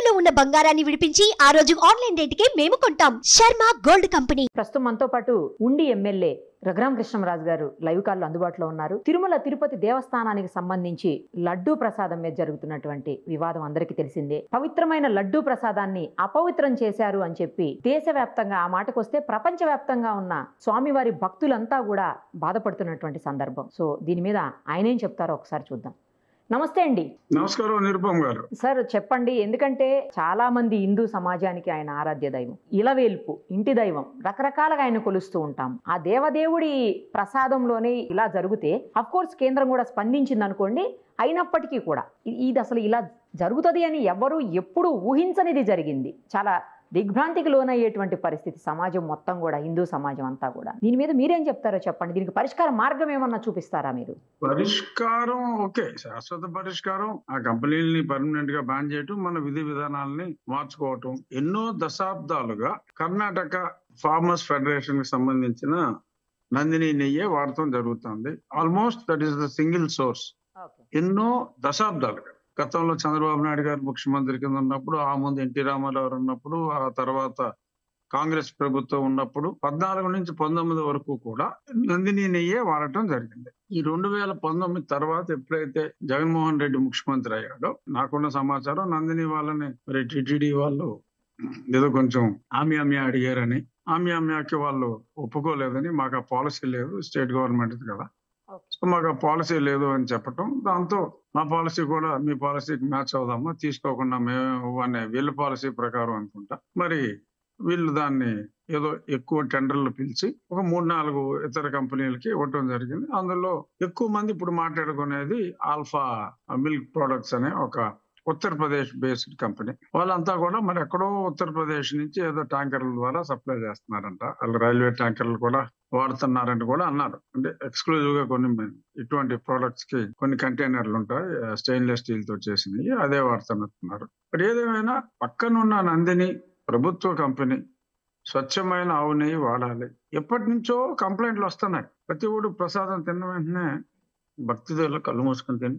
తాకట్టులో ఉన్న బంగారాన్ని విడిపించి ఆ రోజు ఆన్లైన్ రేటుకే మేము కొంటాం శర్మ గోల్డ్ కంపెనీ ప్రస్తుతం మనతో పాటు ఉండి ఎమ్మెల్యే రఘురామ కృష్ణరాజు గారు లైవ్ కాల్లో అందుబాటులో ఉన్నారు తిరుమల తిరుపతి దేవస్థానానికి సంబంధించి లడ్డూ ప్రసాదం మీద జరుగుతున్నటువంటి వివాదం అందరికీ తెలిసిందే పవిత్రమైన లడ్డూ ప్రసాదాన్ని అపవిత్రం చేశారు అని చెప్పి దేశవ్యాప్తంగా ఆ మాటకొస్తే ప్రపంచవ్యాప్తంగా ఉన్న స్వామివారి భక్తులంతా కూడా బాధపడుతున్నటువంటి సందర్భం సో దీని మీద ఆయన ఏం చెప్తారో ఒకసారి చూద్దాం నమస్తే అండి నమస్కారం నిరుపమ్ గారు సార్ చెప్పండి ఎందుకంటే చాలా మంది హిందూ సమాజానికి ఆయన ఆరాధ్య దైవం ఇలవేల్పు ఇంటి దైవం రకరకాలుగా ఆయన కొలుస్తూ ఉంటాం ఆ దేవదేవుడి ప్రసాదంలోనే ఇలా జరిగితే అఫ్ కోర్స్ కేంద్రం కూడా స్పందించింది అనుకోండి అయినప్పటికీ కూడా ఇ- ఇది అసలు ఇలా జరుగుతుంది అని ఎవరు ఎప్పుడు ఊహించనిది జరిగింది చాలా దిగ్భ్రాంతికి లోనయ్యేటువంటి పరిస్థితి సమాజం మొత్తం కూడా హిందూ సమాజం అంతా కూడా దీని మీద మీరేం చెప్తారో చెప్పండి దీనికి పరిష్కార మార్గం ఏమన్నా చూపిస్తారా మీరు పరిష్కారం ఓకే శాశ్వత పరిష్కారం ఆ కంపెనీలని పర్మనెంట్ గా బ్యాన్ చేయటం మన విధి విధానాలని మార్చుకోవటం ఎన్నో దశాబ్దాలుగా కర్ణాటక ఫార్మర్స్ ఫెడరేషన్ కి సంబంధించిన నందిని నెయ్యే వాడటం జరుగుతుంది almost that is the single source ఎన్నో దశాబ్దాలుగా గతంలో చంద్రబాబు నాయుడు గారు ముఖ్యమంత్రి కింద ఉన్నప్పుడు ఆ ముందు ఎన్టీ రామారావు గారు ఉన్నప్పుడు ఆ తర్వాత కాంగ్రెస్ ప్రభుత్వం ఉన్నప్పుడు పద్నాలుగు నుంచి పంతొమ్మిది వరకు కూడా నందిని నెయ్యే వాడటం జరిగింది ఈ రెండు వేల పంతొమ్మిది తర్వాత ఎప్పుడైతే జగన్మోహన్ రెడ్డి ముఖ్యమంత్రి అయ్యాడో నాకున్న సమాచారం నందిని వాళ్ళని మరి టిటిడి వాళ్ళు ఏదో కొంచెం ఆమి ఆమి అడిగారని ఆమి ఆమ్యాకి వాళ్ళు ఒప్పుకోలేదని మాకు ఆ పాలసీ లేదు స్టేట్ గవర్నమెంట్ కదా సో మాకు ఆ పాలసీ లేదు అని చెప్పటం దాంతో మా పాలసీ కూడా మీ పాలసీకి మ్యాచ్ అవుదామా తీసుకోకుండా మేము అనే వీళ్ళ పాలసీ ప్రకారం అనుకుంటా మరి వీళ్ళు దాన్ని ఏదో ఎక్కువ టెండర్లు పిలిచి ఒక మూడు నాలుగు ఇతర కంపెనీలకి ఇవ్వటం జరిగింది అందులో ఎక్కువ మంది ఇప్పుడు మాట్లాడుకునేది ఆల్ఫా మిల్క్ ప్రొడక్ట్స్ అనే ఒక ఉత్తరప్రదేశ్ బేస్డ్ కంపెనీ వాళ్ళంతా కూడా మరి ఎక్కడో ఉత్తరప్రదేశ్ నుంచి ఏదో ట్యాంకర్ల ద్వారా సప్లై చేస్తున్నారంట వాళ్ళు రైల్వే ట్యాంకర్లు కూడా వాడుతున్నారని కూడా అన్నారు అంటే ఎక్స్క్లూజివ్ గా కొన్ని ఇటువంటి ప్రొడక్ట్స్ కి కొన్ని కంటైనర్లు ఉంటాయి స్టెయిన్లెస్ స్టీల్ తో చేసినవి అదే వాడుతున్నట్టున్నారు మరి ఏదేమైనా పక్కనున్న నందిని ప్రభుత్వ కంపెనీ స్వచ్ఛమైన ఆవు నెయ్యి వాడాలి ఎప్పటి నుంచో కంప్లైంట్లు వస్తున్నాయి ప్రతి ఒడు ప్రసాదం తిన్న వెంటనే భక్తిదేవులు కళ్ళు మూసుకొని తిని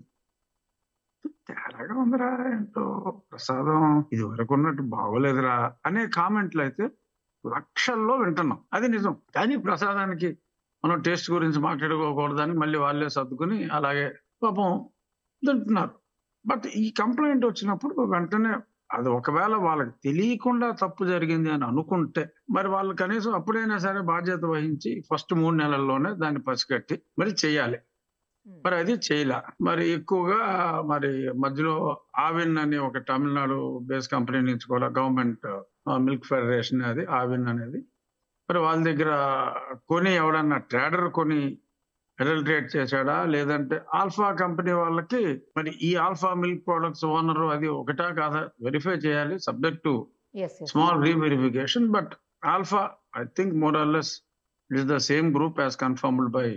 తేడాగా ఉందిరా ఏంటో ప్రసాదం ఇది వరకు ఉన్నట్టు బాగోలేదురా అనే కామెంట్లు అయితే లక్షల్లో వింటున్నాం అది నిజం కానీ ప్రసాదానికి మనం టేస్ట్ గురించి మాట్లాడుకోకూడదని మళ్ళీ వాళ్ళే సర్దుకుని అలాగే పాపం తింటున్నారు బట్ ఈ కంప్లైంట్ వచ్చినప్పుడు వెంటనే అది ఒకవేళ వాళ్ళకి తెలియకుండా తప్పు జరిగింది అని అనుకుంటే మరి వాళ్ళు కనీసం అప్పుడైనా సరే బాధ్యత వహించి ఫస్ట్ మూడు నెలల్లోనే దాన్ని పసిగట్టి మరి చేయాలి మరి అది చేయలే మరి ఎక్కువగా మరి మధ్యలో ఆవిన్ అని ఒక తమిళనాడు బేస్ కంపెనీ నుంచి కూడా గవర్నమెంట్ మిల్క్ ఫెడరేషన్ అది ఆవిన్ అనేది మరి వాళ్ళ దగ్గర కొని ఎవడన్నా ట్రేడర్ కొని అడల్ట్రేట్ చేశాడా లేదంటే ఆల్ఫా కంపెనీ వాళ్ళకి మరి ఈ ఆల్ఫా మిల్క్ ప్రొడక్ట్స్ ఓనర్ అది ఒకటా కాదా వెరిఫై చేయాలి subject to as small reverification but Alpha I think more or less it is the same group as confirmed by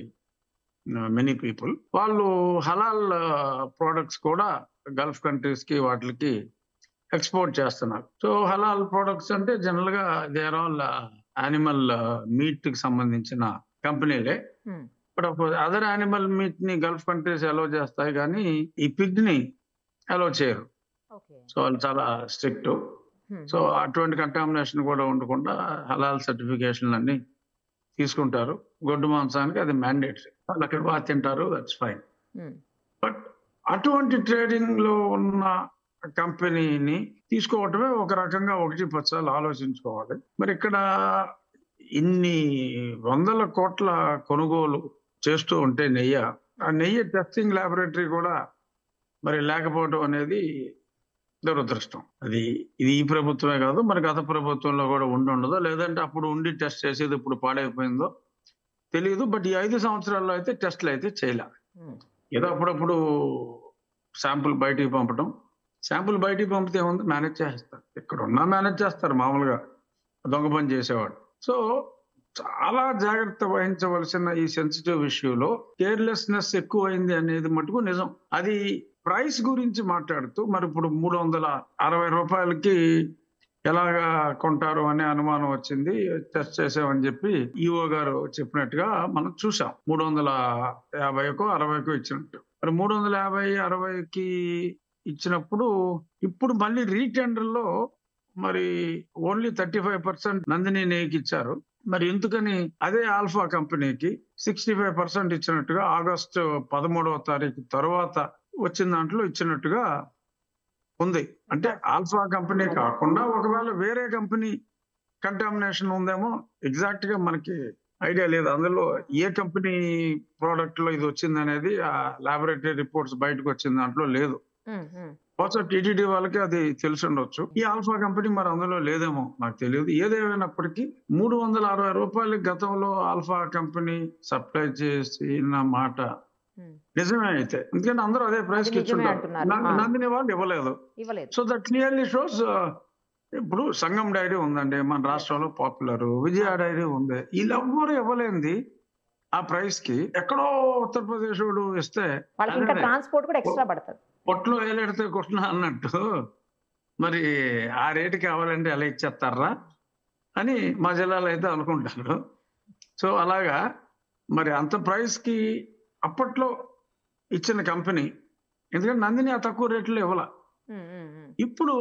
many people వాళ్ళు హలాల్ ప్రోడక్ట్స్ కూడా గల్ఫ్ కంట్రీస్ కి వాటికి ఎక్స్పోర్ట్ చేస్తున్నారు సో హలాల్ ప్రోడక్ట్స్ అంటే జనరల్ గా they are all animal meat కి సంబంధించిన కంపెనీలే బట్ అదర్ యానిమల్ మీట్ ని గల్ఫ్ కంట్రీస్ అలో చేస్తాయి కానీ ఈ పిగ్ ని అలో చేయరు ఓకే సో వాళ్ళు చాలా స్ట్రిక్ట్ సో అటువంటి కంటామినేషన్ కూడా ఉండకుండా హలాల్ సర్టిఫికేషన్ అన్ని తీసుకుంటారు గొడ్డు మాంసానికి అది మ్యాండేట్ వాళ్ళు అక్కడ బాగా తింటారు దట్స్ ఫైన్ బట్ అటువంటి ట్రేడింగ్ లో ఉన్న కంపెనీని తీసుకోవటమే ఒక రకంగా ఒకటి పచ్చాలు ఆలోచించుకోవాలి మరి ఇక్కడ ఇన్ని వందల కోట్ల కొనుగోలు చేస్తూ ఉంటే నెయ్య ఆ నెయ్యి టెస్టింగ్ ల్యాబొరేటరీ కూడా మరి లేకపోవడం అనేది దురదృష్టం అది ఇది ఈ ప్రభుత్వమే కాదు మరి గత ప్రభుత్వంలో కూడా ఉండి ఉండదో లేదంటే అప్పుడు ఉండి టెస్ట్ చేసేది ఇప్పుడు పాడైపోయిందో తెలియదు బట్ ఈ ఐదు సంవత్సరాల్లో అయితే టెస్ట్లు అయితే చేయలే ఏదో అప్పుడప్పుడు శాంపుల్ బయటికి పంపడం శాంపుల్ బయటికి పంపితే ఏముంది మేనేజ్ చేస్తారు ఇక్కడ ఉన్నా మేనేజ్ చేస్తారు మామూలుగా దొంగ పని చేసేవాడు సో చాలా జాగ్రత్త వహించవలసిన ఈ సెన్సిటివ్ ఇష్యూలో కేర్లెస్నెస్ ఎక్కువైంది అనేది మటుకు నిజం అది ప్రైస్ గురించి మాట్లాడుతూ మరి ఇప్పుడు మూడు వందల అరవై రూపాయలకి ఎలాగా కొంటారు అనే అనుమానం వచ్చింది టెస్ట్ చేసామని చెప్పి ఈఓ గారు చెప్పినట్టుగా మనం చూసాం మూడు వందల యాభైకో అరవైకో ఇచ్చినట్టు మరి మూడు వందల యాభై అరవైకి ఇచ్చినప్పుడు ఇప్పుడు మళ్ళీ రీటెండర్ లో మరి only thirty five percent Nandini నేకి ఇచ్చారు మరి ఎందుకని అదే ఆల్ఫా కంపెనీకి సిక్స్టీ ఫైవ్ పర్సెంట్ ఇచ్చినట్టుగా ఆగస్టు పదమూడవ తారీఖు తర్వాత వచ్చిన దాంట్లో ఇచ్చినట్టుగా ఉంది అంటే ఆల్ఫా కంపెనీ కాకుండా ఒకవేళ వేరే కంపెనీ కంటామినేషన్ ఉందేమో ఎగ్జాక్ట్ గా మనకి ఐడియా లేదు అందులో ఏ కంపెనీ ప్రోడక్ట్ లో ఇది వచ్చింది అనేది ఆ లాబొరేటరీ రిపోర్ట్స్ బయటకు వచ్చిన దాంట్లో లేదు ఉమ్, ఉమ్. బహుశా టీటీడీ వాళ్ళకి అది తెలిసి ఉండొచ్చు ఈ ఆల్ఫా కంపెనీ మరి అందులో లేదేమో నాకు తెలియదు ఏదేమైనప్పటికీ మూడు వందల అరవై రూపాయలకి గతంలో ఆల్ఫా కంపెనీ సప్లై చేసిన మాట ఉమ్. నిజమే అయితే ఎందుకంటే అందరూ అదే ప్రైస్ కి అది నిజమే ఇచ్చుంటారు అంటున్నారు. నం- ఆ. నందిని వాళ్ళు ఇవ్వలేదు ఇవ్వలేదు సో దట్ క్లియర్లీ షోస్ ఇప్పుడు సంగం డైరీ ఉందండి మన రాష్ట్రంలో పాపులర్ విజయ డైరీ ఉంది వీళ్ళెవ్వరు ఇవ్వలేంది ఆ ప్రైస్ కి ఎక్కడో ఉత్తరప్రదేశ్ వాడు ఇస్తే వాళ్ళకి ఇంకా అదే. ట్రాన్స్పోర్ట్ కూడా ఎక్స్ట్రా పడుతుంది పొట్లో ఏలెడితే కొట్టినా అన్నట్టు మరి ఆ రేటు కావాలంటే ఎలా ఇచ్చేస్తారా అని మా జిల్లాలో అయితే అనుకుంటారు సో అలాగా మరి అంత ప్రైస్ కి అప్పట్లో ఇచ్చిన కంపెనీ ఎందుకంటే నందిని ఆ తక్కువ రేట్లో ఇవ్వాల ఉమ్, ఉమ్, ఉమ్. ఇప్పుడు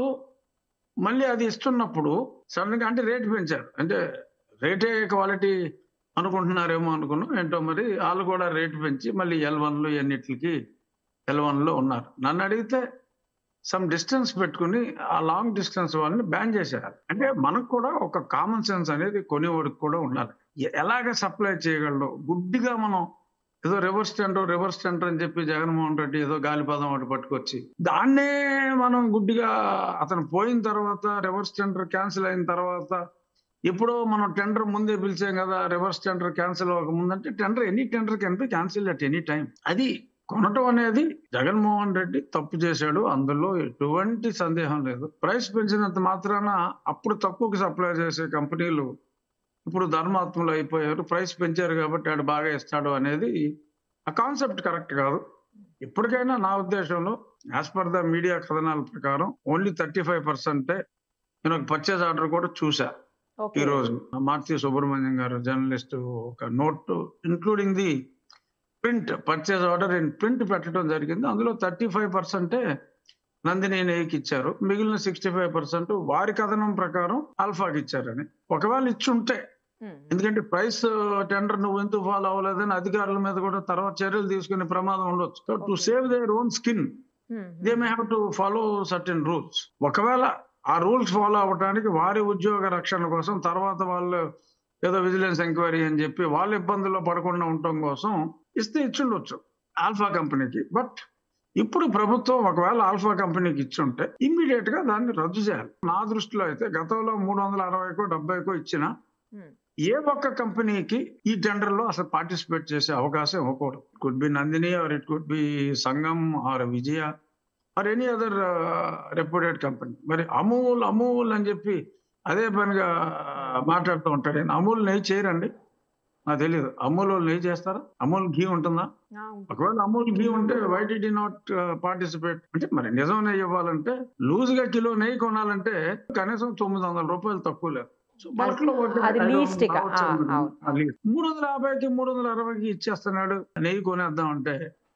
మళ్ళీ అది ఇస్తున్నప్పుడు సడన్ గా అంటే రేట్ పెంచారు అంటే రేటే క్వాలిటీ అనుకుంటున్నారేమో అనుకున్నాం ఏంటో మరి వాళ్ళు కూడా రేట్ పెంచి మళ్ళీ ఎల్ వన్లు ఎన్నిటికి ఎల్ లో ఉన్నారు నన్ను అడిగితే సమ్ డిస్టెన్స్ పెట్టుకుని ఆ లాంగ్ డిస్టెన్స్ వాళ్ళని బ్యాన్ చేశారు అంటే మనకు కూడా ఒక కామన్ సెన్స్ అనేది కొనేవాడికి కూడా ఉండాలి ఎ- ఎలాగ సప్లై చేయగలడు గుడ్డిగా మనం ఏదో రివర్స్ టెండర్ రివర్స్ టెండర్ అని చెప్పి జగన్మోహన్ రెడ్డి ఏదో గాలిపదం ఒకటి పట్టుకొచ్చి దాన్నే మనం గుడ్డిగా అతను పోయిన తర్వాత రివర్స్ టెండర్ క్యాన్సిల్ అయిన తర్వాత ఎప్పుడో మనం టెండర్ ముందే పిలిచాం కదా రివర్స్ టెండర్ క్యాన్సిల్ అవ్వక ముందంటే tender any tender can be cancel at any time అది కొనటం అనేది జగన్మోహన్ రెడ్డి తప్పు చేశాడు అందులో ఎటువంటి సందేహం లేదు ప్రైస్ పెంచినంత మాత్రాన అప్పుడు తక్కువకి సప్లై చేసే కంపెనీలు ఇప్పుడు ధర్మాత్ములు అయిపోయారు ప్రైస్ పెంచారు కాబట్టి ఆడు బాగా ఇస్తాడు అనేది ఆ కాన్సెప్ట్ కరెక్ట్ కాదు ఇప్పటికైనా నా ఉద్దేశంలో యాజ్ పర్ ద మీడియా కథనాల ప్రకారం ఓన్లీ థర్టీ ఫైవ్ పర్సెంటే నేను ఒక పర్చేజ్ ఆర్డర్ కూడా చూసా ఓకే ఈ రోజు మార్తి సుబ్రహ్మణ్యం గారు జర్నలిస్ట్ ఒక note including the print purchase order in print పెట్టడం జరిగింది అందులో థర్టీ ఫైవ్ పర్సెంటే నందిని నెయ్యికి ఇచ్చారు మిగిలిన సిక్స్టీ ఫైవ్ పర్సెంట్ వారి కథనం ప్రకారం ఆల్ఫాకి ఇచ్చారని ఒకవేళ ఇచ్చుంటే ఉమ్, ఎందుకంటే ప్రైస్ టెండర్ నువ్వు ఎందుకు ఫాలో అవ్వలేదని అధికారుల మీద కూడా తర్వాత చర్యలు తీసుకునే ప్రమాదం ఉండొచ్చు to Okay. Save their own skin um, they may have to follow certain rules ఒకవేళ ఆ రూల్స్ ఫాలో అవ్వడానికి వారి ఉద్యోగ రక్షణ కోసం తర్వాత వాళ్ళు ఏదో విజిలెన్స్ ఎంక్వైరీ అని చెప్పి వాళ్ళ ఇబ్బందుల్లో పడకుండా ఉండటం కోసం ఇస్తే ఇచ్చుండొచ్చు ఆల్ఫా కంపెనీకి బట్ ఇప్పుడు ప్రభుత్వం ఒకవేళ ఆల్ఫా కంపెనీకి ఇచ్చుంటే ఇమ్మీడియట్ గా దాన్ని రద్దు చేయాలి నా దృష్టిలో అయితే గతంలో మూడు వందల అరవైకో డెబ్బైకో ఇచ్చిన ఉమ్. ఏ ఒక్క కంపెనీకి ఈ టెండర్ లో అసలు పార్టిసిపేట్ చేసే అవకాశం ఇవ్వకూడదు could be Nandini or it could be Sangam or Vijaya or any other reputed company మరి అమూల్ అమూల్ అని చెప్పి అదే పనిగా మాట్లాడుతూ ఉంటాడు ఈయన. అమూల్ నెయ్యి చేయరండి నాకు తెలియదు అమూల్ వాళ్ళు నెయ్యి చేస్తారా అమూల్ ఘీ ఉంటుందా ఆ, ఉంటుంది. ఒకవేళ అమూల్ ఘీ ఉంటే వై డి నాట్ పార్టిసిపేట్ అంటే మరి నిజం నెయ్యి ఇవ్వాలంటే లూజ్ గా కిలో నెయ్యి కొనాలంటే కనీసం తొమ్మిది వందల రూపాయలు తక్కువ లేదు సో bulk లో ఒకటి అది ఐదు least ఇక. రావచ్చు ఆ, అనుకుంటున్నాను. అవును. అది least. మూడు వందల యాభైకి మూడు వందల అరవైకి ఇచ్చేస్తున్నాడు నెయ్యి కొనేద్దాం అంటే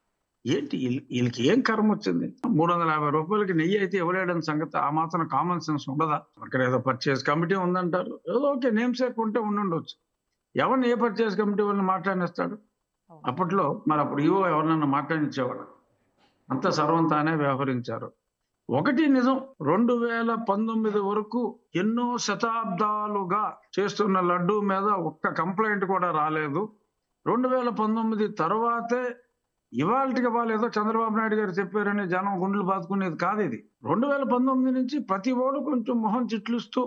ఏంటి వీళ్ళ- వీళ్ళకి ఏం కర్మ వచ్చింది మూడు వందల యాభై రూపాయలకి నెయ్యి అయితే ఇవ్వలేడని సంగతి ఆ మాత్రం కామన్ సెన్స్ ఉండదా అక్కడ ఏదో పర్చేస్ కమిటీ ఉందంటారు ఏదో ఓకే నేమ్ సేక్ ఉంటే ఉండుండొచ్చు ఎవరిని ఏ పర్చేస్ కమిటీ వాళ్ళని మాట్లాడిస్తాడు అవును. అప్పట్లో మరి అప్పుడు ఈవో ఎవరినన్నా మాట్లాడించేవాడు అంత సర్వం తానే వ్యవహరించారు ఒకటి నిజం రెండు వేల పంతొమ్మిది వరకు ఎన్నో శతాబ్దాలుగా చేస్తున్న లడ్డు మీద ఒక్క కంప్లైంట్ కూడా రాలేదు రెండు వేల పంతొమ్మిది తర్వాతే ఇవాళకి వాళ్ళు ఏదో చంద్రబాబు నాయుడు గారు చెప్పారని జనం గుండెలు బాదుకునేది కాదు ఇది రెండు వేల పంతొమ్మిది నుంచి ప్రతి ఓడు కొంచెం మొహం చిట్లిస్తూ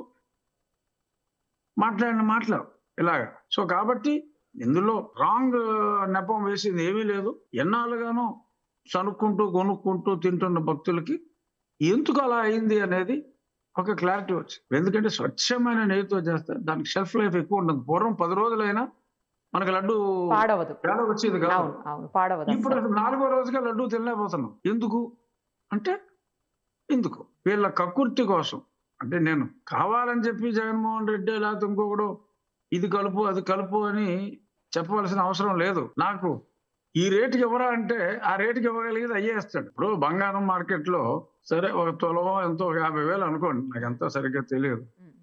మాట్లాడిన మాటలు ఇలాగా సో కాబట్టి ఇందులో రాంగ్ నెపం వేసింది ఏమీ లేదు ఎన్నాళ్ళుగానో సనుక్కుంటూ కొనుక్కుంటూ తింటున్న భక్తులకి ఎందుకు అలా అయింది అనేది ఒక క్లారిటీ వచ్చింది ఎందుకంటే స్వచ్ఛమైన నెయ్యితో చేస్తే దానికి షెల్ఫ్ లైఫ్ ఎక్కువ ఉంటుంది పూర్వం పది రోజులైనా మనకి లడ్డు పాడవదు తేడా వచ్చేది కాదు అవును అవును పాడవదు ఇప్పుడు అసలు. అసలు నాలుగో రోజుగా లడ్డు తినలేకపోతున్నాం ఎందుకు అంటే ఎందుకు వీళ్ళ కక్కుర్తి కోసం అంటే నేను కావాలని చెప్పి జగన్మోహన్ రెడ్డి లేకపోతే ఇంకొకడు ఇది కలుపు అది కలుపు అని చెప్పవలసిన అవసరం లేదు నాకు ఈ రేటుకి ఇవ్వరా అంటే ఆ రేటుకి ఇవ్వగలిగేది అయ్యే ఇస్తాడు ఇప్పుడు బంగారం మార్కెట్ లో సరే ఒక తులం ఎంతో ఒక యాభై వేలు అనుకోండి నాకు ఎంతో సరిగ్గా తెలియదు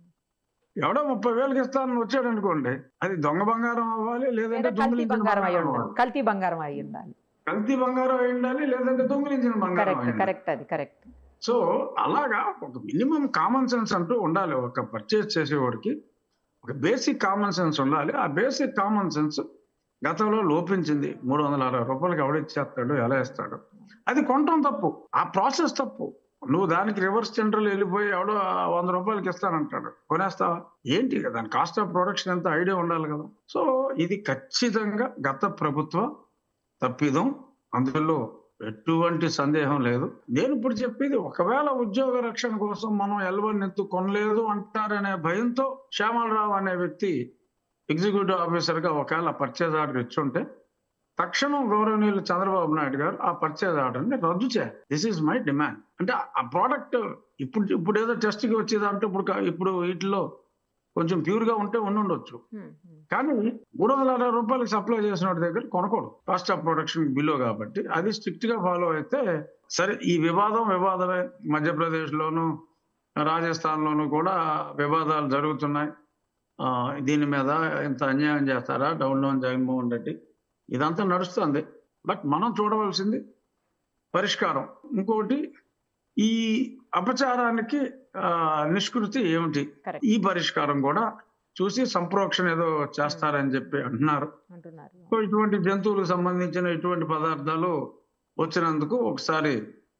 ఎవడో ముప్పై వేలకి ఇస్తానని వచ్చాడు అనుకోండి అది దొంగ బంగారం అవ్వాలి లేదంటే లేదా కల్తీ దొంగిలించిన బంగారం అయి బంగారం ఉండాలి అవ్వాలి. కల్తీ బంగారం అయి ఉండాలి కల్తీ బంగారం అయి ఉండాలి లేదంటే దొంగిలించిన బంగారం అయి కరెక్ట్ ఉండాలి. కరెక్ట్ అది కరెక్ట్ సో అలాగా ఒక మినిమం కామన్ సెన్స్ అంటూ ఉండాలి ఒక పర్చేస్ చేసేవాడికి ఒక బేసిక్ కామన్ సెన్స్ ఉండాలి ఆ బేసిక్ కామన్ సెన్స్ గతంలో లోపించింది మూడు వందల అరవై రూపాయలకి ఎవడిచ్చేస్తాడు ఎలా ఇస్తాడు అది కొనటం తప్పు ఆ ప్రాసెస్ తప్పు నువ్వు దానికి రివర్స్ జనరల్ వెళ్ళిపోయి ఎవడో వంద రూపాయలకి ఇస్తానంటాడు కొనేస్తావా ఏంటి దాని కాస్ట్ ఆఫ్ ప్రొడక్షన్ ఎంత ఐడియా ఉండాలి కదా సో ఇది ఖచ్చితంగా గత ప్రభుత్వ తప్పిదం అందులో ఎటువంటి సందేహం లేదు నేను ఇప్పుడు చెప్పేది ఒకవేళ ఉద్యోగ రక్షణ కోసం మనం ఎల్వన్ ఎత్తు కొనలేదు అంటారనే భయంతో శ్యామలరావు అనే వ్యక్తి ఎగ్జిక్యూటివ్ ఆఫీసర్ గా ఒకవేళ పర్చేజ్ ఆర్డర్ ఇచ్చుంటే తక్షణం గౌరవనీయులు చంద్రబాబు నాయుడు గారు ఆ పర్చేజ్ ఆర్డర్ ని రద్దు చేయాలి దిస్ ఈజ్ మై డిమాండ్ అంటే ఆ ప్రోడక్ట్ ఇప్పుడు ఇప్పుడు ఏదో టెస్ట్ కి వచ్చేదంటే ఇప్పుడు కా- ఇప్పుడు వీటిలో కొంచెం ప్యూర్ గా ఉంటే ఉండి ఉండొచ్చు కానీ మూడు వందల అరవై రూపాయలకి సప్లై చేసిన వాడి దగ్గర కొనకూడదు కాస్ట్ ఆఫ్ ప్రొడక్షన్ బిలో కాబట్టి అది స్ట్రిక్ట్ గా ఫాలో అయితే సరే ఈ వివాదం వివాదమే మధ్యప్రదేశ్ లోను రాజస్థాన్ లోను కూడా వివాదాలు జరుగుతున్నాయి ఆ, దీని మీద ఇంత అన్యాయం చేస్తారా డౌన్ లోన్ జగన్మోహన్ రెడ్డి ఇదంతా నడుస్తుంది బట్ మనం చూడవలసింది పరిష్కారం ఇంకోటి ఈ అపచారానికి ఆ, నిష్కృతి ఏమిటి కరెక్ట్ ఈ పరిష్కారం కూడా చూసి సంప్రోక్షణ ఏదో చేస్తారని చెప్పి అంటున్నారు అంటున్నారు సో ఇటువంటి జంతువులకు సంబంధించిన ఇటువంటి పదార్థాలు వచ్చినందుకు ఒకసారి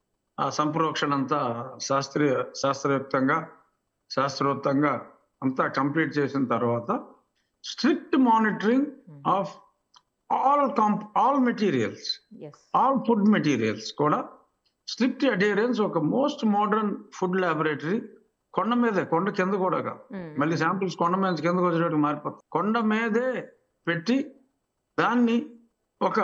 ఆ సంప్రోక్షణ అంతా శాస్త్రీయ శాస్త్రయుక్తంగా శాస్త్రోక్తంగా అంతా కంప్లీట్ చేసిన తర్వాత strict monitoring of all comp all materials as all food materials కూడా స్ట్రిక్ట్ అడియరెన్స్ ఒక మోస్ట్ మోడర్న్ ఫుడ్ ల్యాబొరేటరీ కొండ మీదే కొండ కింద కూడా కాదు మళ్ళీ శాంపిల్స్ కొండ మీద నుంచి కిందకు వచ్చేటట్టు మారిపోతాయి కొండ మీదే పెట్టి దాన్ని ఒక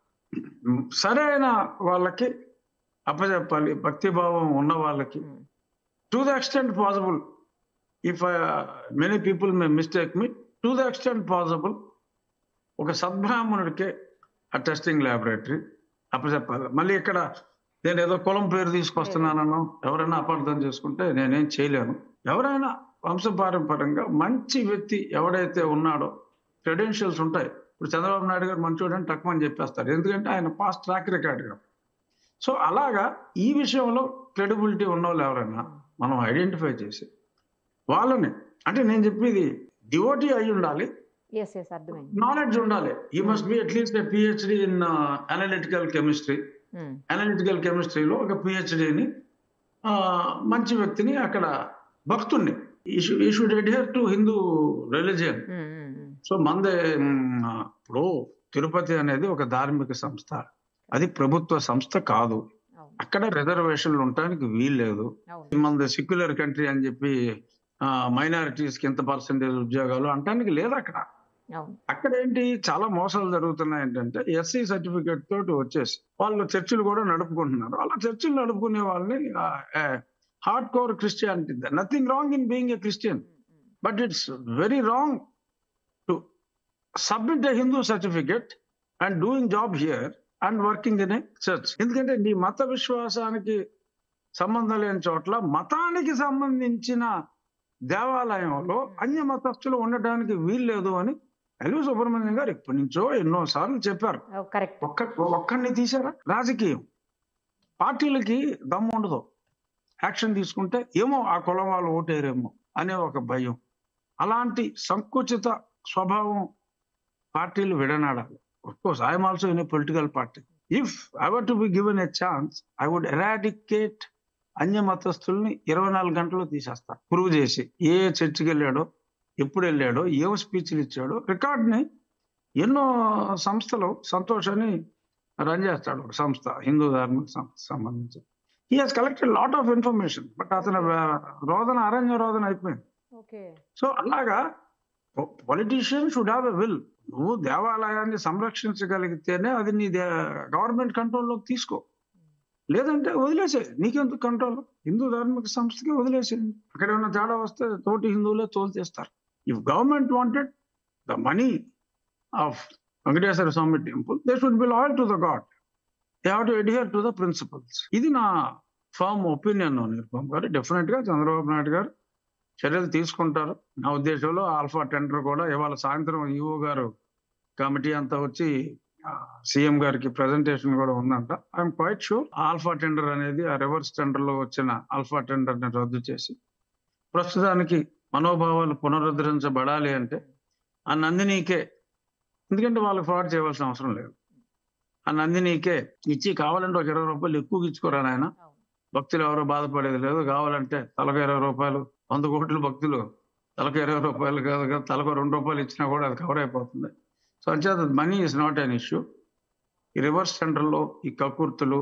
సరైన వాళ్ళకి అప్పచెప్పాలి భక్తిభావం ఉన్న వాళ్ళకి to the extent possible if many people may mistake me to the extent possible ఒక సద్బ్రాహ్మణుడికే ఆ టెస్టింగ్ ల్యాబొరేటరీ అప్పచెప్పాలి మళ్ళీ ఇక్కడ నేను ఏదో కులం పేరు తీసుకొస్తున్నానను ఎవరైనా అపార్థం చేసుకుంటే నేనేం చేయలేను ఎవరైనా వంశపారంపర్యంగా మంచి వ్యక్తి ఎవడైతే ఉన్నాడో క్రెడెన్షియల్స్ ఉంటాయి ఇప్పుడు చంద్రబాబు నాయుడు గారు మంచోడు అని తక్కువ అని చెప్పేస్తారు ఎందుకంటే ఆయన పాస్ట్ ట్రాక్ రికార్డ్ గా సో అలాగా ఈ విషయంలో క్రెడిబిలిటీ ఉన్న వాళ్ళు ఎవరైనా మనం ఐడెంటిఫై చేసి వాళ్ళని అంటే నేను చెప్పేది డివోటీ అయి ఉండాలి ఎస్ ఎస్ అర్థమైంది నాలెడ్జ్ ఉండాలి he must be at least PhD in analytical chemistry Hmm. Analytical కెమిస్ట్రీలో ఒక పిహెచ్డిని మంచి వ్యక్తిని అక్కడ భక్తుణ్ణి he should adhere to Hindu religion Hmm, hmm, hmm. So మందే మ్, ఇప్పుడు తిరుపతి అనేది ఒక ధార్మిక సంస్థ అది ప్రభుత్వ సంస్థ కాదు అవును అక్కడ రిజర్వేషన్లు ఉండటానికి వీల్లేదు అవును మనది సెక్యులర్ కంట్రీ అని చెప్పి మైనారిటీస్ కి ఎంత పర్సెంటేజ్ ఉద్యోగాలు అంటానికి లేదు అక్కడ అవును అక్కడ ఏంటి చాలా మోసాలు జరుగుతున్నాయి ఏంటంటే ఎస్సీ సర్టిఫికేట్ తోటి వచ్చేసి వాళ్ళు చర్చిలు కూడా నడుపుకుంటున్నారు అలా చర్చిలు నడుపుకునే వాళ్ళని hard core Christianity nothing wrong in being a Christian but it's very wrong to submit a Hindu certificate and doing job here and working in a church ఎందుకంటే నీ మత విశ్వాసానికి సంబంధం లేని చోట్ల మతానికి సంబంధించిన దేవాలయంలో అన్య మతస్థులు ఉండడానికి వీల్లేదు అని ఎల్వి సుబ్రహ్మణ్యం గారు ఎప్పటి నుంచో ఎన్నో సార్లు చెప్పారు కరెక్ట్ ఒక్క ఒక్కడిని తీసారా రాజకీయం పార్టీలకి దమ్ము ఉండదు యాక్షన్ తీసుకుంటే ఏమో ఆ కులం వాళ్ళు ఓటేరేమో అనే ఒక భయం అలాంటి సంకుచిత స్వభావం పార్టీలు విడనాడాలి course I'm also in a political party if I were to be given a chance I would eradicate అన్య మతస్థుల్ని ఇరవై నాలుగు గంటలు తీసేస్తా ప్రూవ్ చేసి ఏ చర్చికి వెళ్ళాడో ఎప్పుడు వెళ్ళాడో ఏం స్పీచ్లు ఇచ్చాడో రికార్డ్ని ఎన్నో సంస్థలు సంతోషాన్ని రన్ చేస్తాడు ఒక సంస్థ హిందూ ధార్మిక సంస్థ సంబంధించి he has collected lot of information but అతని వా- రోదన అరణ్య రోదన అయిపోయింది ఓకే సో అలాగా politician should have a will నువ్వు దేవాలయాన్ని సంరక్షించగలిగితేనే అది నీ గవర్నమెంట్ కంట్రోల్లోకి తీసుకో లేదంటే వదిలేసే నీకెందుకు కంట్రోల్ హిందూ ధార్మిక సంస్థకి వదిలేసేయండి అక్కడ ఏమైనా తేడా వస్తే తోటి హిందువులే తోలు తీస్తారు if government wanted the money of Venkateswara Swami temple they should be loyal to the God they have to adhere to the principles ఇది నా ఫార్మ్ ఒపీనియన్ నిరుపమ్ గారు డెఫినెట్ గా చంద్రబాబు నాయుడు గారు చర్యలు తీసుకుంటారు నా ఉద్దేశంలో ఆల్ఫా టెండర్ కూడా ఇవాళ సాయంత్రం ఈఓ గారు కమిటీ అంతా వచ్చి సీఎం గారికి ప్రెజెంటేషన్ కూడా ఉందంట I'm quite sure Alpha tender అనేది ఆ రివర్స్ టెండర్ లో వచ్చిన ఆల్ఫా టెండర్ ని రద్దు చేసి ప్రస్తుతానికి మనోభావాలు పునరుద్ధరించబడాలి అంటే ఆ నందినీకే ఎందుకంటే వాళ్ళకి ఫ్రాడ్ చేయవలసిన అవసరం లేదు ఆ నందినీకే ఇచ్చి కావాలంటే ఒక ఇరవై రూపాయలు ఎక్కువ ఇచ్చుకోరా నాయన భక్తులు ఎవరో బాధపడేది లేదు కావాలంటే తలకు ఇరవై రూపాయలు వంద కోట్ల భక్తులు తలకు ఇరవై రూపాయలు కాదు కదా తలకు రెండు రూపాయలు ఇచ్చినా కూడా అది కవర్ అయిపోతుంది సో అంచేత money is not an issue ఈ రివర్స్ సెంటర్లో ఈ కకుర్తులు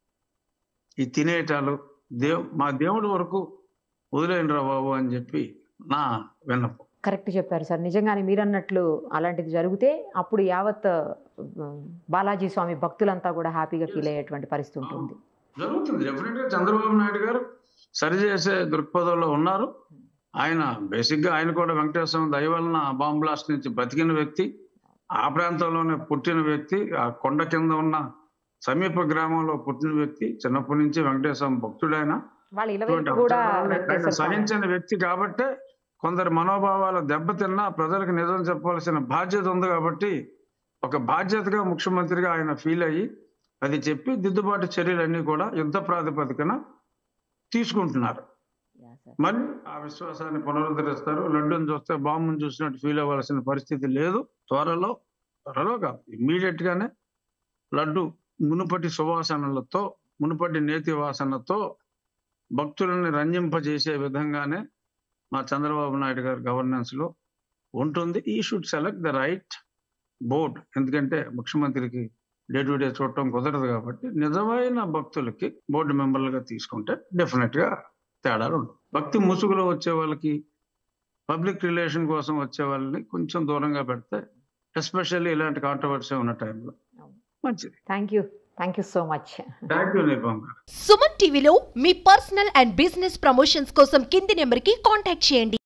ఈ తినేటాలు దేవ్ మా దేవుడి వరకు వదిలేయండిరా బాబు అని చెప్పి నా విన్నపం కరెక్ట్ చెప్పారు సార్ నిజంగానే మీరు అన్నట్లు అలాంటిది జరిగితే అప్పుడు యావత్ ఆ, బాలాజీ స్వామి భక్తులంతా కూడా హ్యాపీగా ఫీల్ అయ్యేటువంటి పరిస్థితి ఉంటుంది జరుగుతుంది డెఫినెట్ గా చంద్రబాబు నాయుడు గారు సరిచేసే దృక్పథంలో ఉన్నారు ఆయన బేసిక్ గా ఆయన కూడా వెంకటేశ్వర దయ వలన బాంబ్ బ్లాస్ట్ నుంచి బతికిన వ్యక్తి ఆ ప్రాంతంలోనే పుట్టిన వ్యక్తి ఆ కొండ కింద ఉన్న సమీప గ్రామంలో పుట్టిన వ్యక్తి చిన్నప్పటి నుంచి వెంకటేశ్వర భక్తుడైన వాళ్ళ ఇటువంటి ఇలవేపు కూడా అవసరాలను ఆయన వెంకటేశ్వర స్వామి. సహించిన వ్యక్తి కాబట్టే కొందరి మనోభావాలు దెబ్బతిన్నా ప్రజలకు నిజం చెప్పవలసిన బాధ్యత ఉంది కాబట్టి ఒక బాధ్యతగా ముఖ్యమంత్రిగా ఆయన ఫీల్ అయ్యి అది చెప్పి దిద్దుబాటు చర్యలన్నీ కూడా యుద్ధ ప్రాతిపదికన తీసుకుంటున్నారు Yeah, sir. మరి ఆ విశ్వాసాన్ని పునరుద్ధరిస్తారు లడ్డూని చూస్తే బాంబుని చూసినట్టు ఫీల్ అవ్వాల్సిన పరిస్థితి లేదు త్వరలో త్వరలో కాదు ఇమ్మీడియట్ గానే లడ్డు మునుపటి సువాసనలతో మునుపటి నేతి వాసనతో భక్తులని రంజింపజేసే విధంగానే మా చంద్రబాబు నాయుడు గారి గవర్నెన్స్ లో ఉంటుంది he should select the right board ఎందుకంటే ముఖ్యమంత్రికి డే టు డే చూడటం కుదరదు కాబట్టి నిజమైన భక్తులకి బోర్డు మెంబర్లుగా తీసుకుంటే డెఫినెట్ గా తేడాలు ఉండవు భక్తి ముసుగులో వచ్చే వాళ్ళకి పబ్లిక్ రిలేషన్ కోసం వచ్చే వాళ్ళని కొంచెం దూరంగా పెడితే ఎస్పెషల్లీ ఇలాంటి కాంట్రవర్సీ ఉన్న టైంలో మంచిది thank you thank you so much thank you Nirupam గారు సుమన్ టీవీలో మీ పర్సనల్ అండ్ బిజినెస్ ప్రమోషన్స్ కోసం కింది నెంబర్కి కాంటాక్ట్ చేయండి